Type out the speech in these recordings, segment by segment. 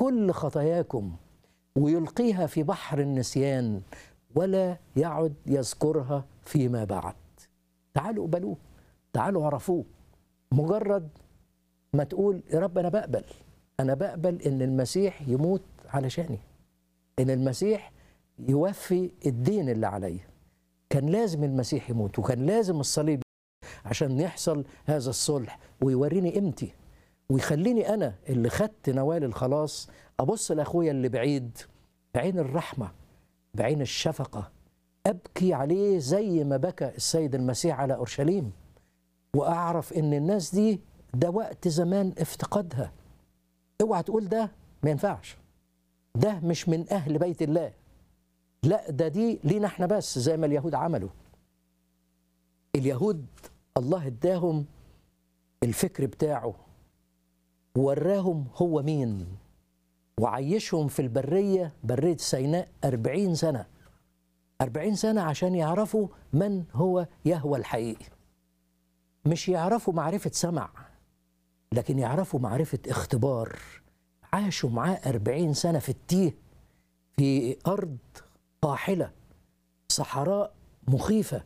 كل خطاياكم ويلقيها في بحر النسيان ولا يعد يذكرها فيما بعد تعالوا قبلوه تعالوا عرفوه مجرد ما تقول يا رب انا بقبل انا بقبل ان المسيح يموت علشاني ان المسيح يوفي الدين اللي عليا كان لازم المسيح يموت وكان لازم الصليب عشان يحصل هذا الصلح ويوريني قيمتي ويخليني انا اللي خدت نوال الخلاص ابص لاخويا اللي بعيد بعين الرحمه بعين الشفقه ابكي عليه زي ما بكى السيد المسيح على اورشليم واعرف ان الناس دي ده وقت زمان افتقادها اوعى تقول ده ما ينفعش ده مش من اهل بيت الله لا ده دي لينا احنا بس زي ما اليهود عملوا اليهود الله اداهم الفكر بتاعه ووراهم هو مين وعيشهم في البرية برية سيناء أربعين سنة أربعين سنة عشان يعرفوا من هو يهوى الحقيقي مش يعرفوا معرفة سمع لكن يعرفوا معرفة اختبار عاشوا معاه أربعين سنة في التيه في أرض قاحلة صحراء مخيفة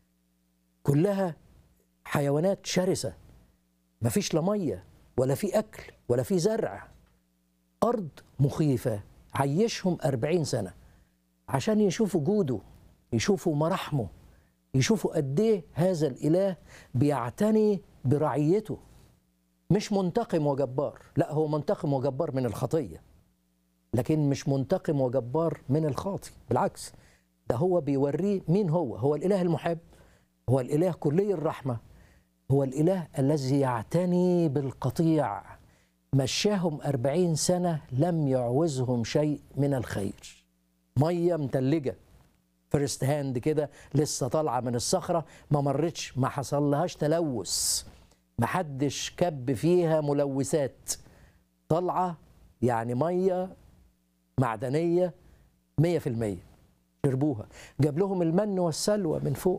كلها حيوانات شرسة مفيش لا مية ولا في أكل ولا في زرع أرض مخيفة عيشهم أربعين سنة عشان يشوفوا جوده يشوفوا مراحمه يشوفوا قد ايه هذا الاله بيعتني برعيته مش منتقم وجبار لا هو منتقم وجبار من الخطيه لكن مش منتقم وجبار من الخاطي بالعكس ده هو بيوريه مين هو هو الاله المحب هو الاله كلي الرحمه هو الاله الذي يعتني بالقطيع مشاهم أربعين سنة لم يعوزهم شيء من الخير مية متلجة فيرست هاند كده لسه طالعه من الصخره ما مرتش ما حصل لهاش تلوث ما حدش كب فيها ملوثات طالعه يعني ميه معدنيه 100% شربوها جاب لهم المن والسلوى من فوق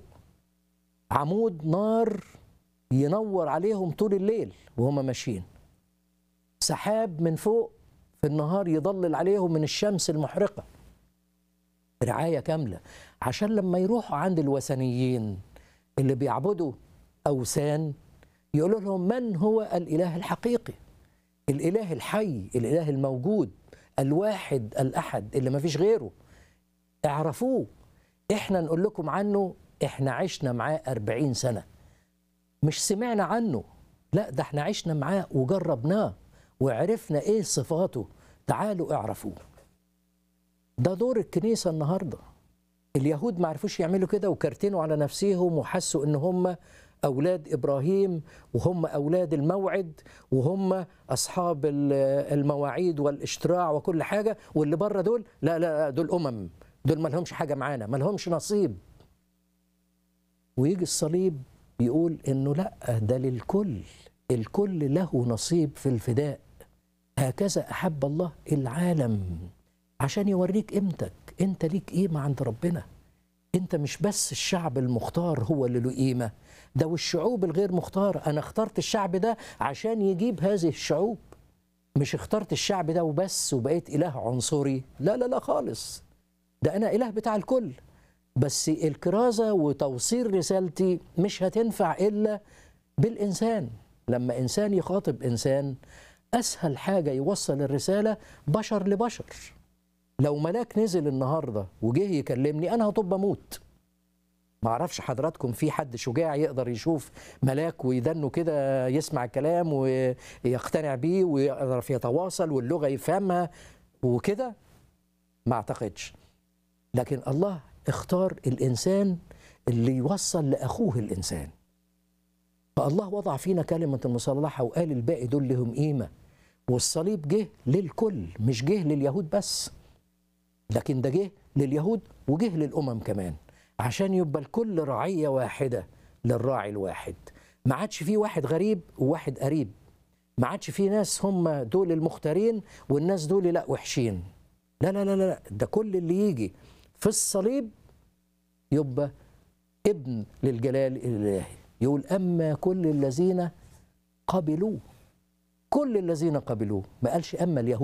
عمود نار ينور عليهم طول الليل وهم ماشيين سحاب من فوق في النهار يضلل عليهم من الشمس المحرقه رعايه كامله عشان لما يروحوا عند الوثنيين اللي بيعبدوا اوثان يقولوا لهم من هو الاله الحقيقي الاله الحي الاله الموجود الواحد الاحد اللي ما فيش غيره اعرفوه احنا نقول لكم عنه احنا عشنا معاه أربعين سنة مش سمعنا عنه لا ده احنا عشنا معاه وجربناه وعرفنا ايه صفاته تعالوا اعرفوه ده دور الكنيسة النهاردة اليهود ما عرفوش يعملوا كده وكرتنوا على نفسهم وحسوا ان هم أولاد إبراهيم وهم أولاد الموعد وهم أصحاب المواعيد والاشتراع وكل حاجة واللي بره دول لا لا دول أمم دول ما لهمش حاجة معانا ما لهمش نصيب ويجي الصليب يقول إنه لا ده للكل الكل له نصيب في الفداء هكذا أحب الله العالم عشان يوريك قيمتك انت ليك قيمه عند ربنا انت مش بس الشعب المختار هو اللي له قيمه ده والشعوب الغير مختاره انا اخترت الشعب ده عشان يجيب هذه الشعوب مش اخترت الشعب ده وبس وبقيت اله عنصري لا لا لا خالص ده انا اله بتاع الكل بس الكرازه وتوصيل رسالتي مش هتنفع الا بالانسان لما انسان يخاطب انسان اسهل حاجه يوصل الرساله بشر لبشر لو ملاك نزل النهارده وجه يكلمني انا هطب اموت ما اعرفش حضراتكم في حد شجاع يقدر يشوف ملاك ويدنه كده يسمع الكلام ويقتنع بيه ويعرف يتواصل واللغه يفهمها وكده ما اعتقدش لكن الله اختار الانسان اللي يوصل لاخوه الانسان فالله وضع فينا كلمه المصالحه وقال الباقي دول لهم قيمه والصليب جه للكل مش جه لليهود بس لكن ده جه لليهود وجه للامم كمان عشان يبقى الكل رعيه واحده للراعي الواحد ما عادش في واحد غريب وواحد قريب ما عادش في ناس هم دول المختارين والناس دول لا وحشين لا لا لا لا ده كل اللي يجي في الصليب يبقى ابن للجلال الالهي يقول اما كل الذين قبلوه كل الذين قبلوه ما قالش اما اليهود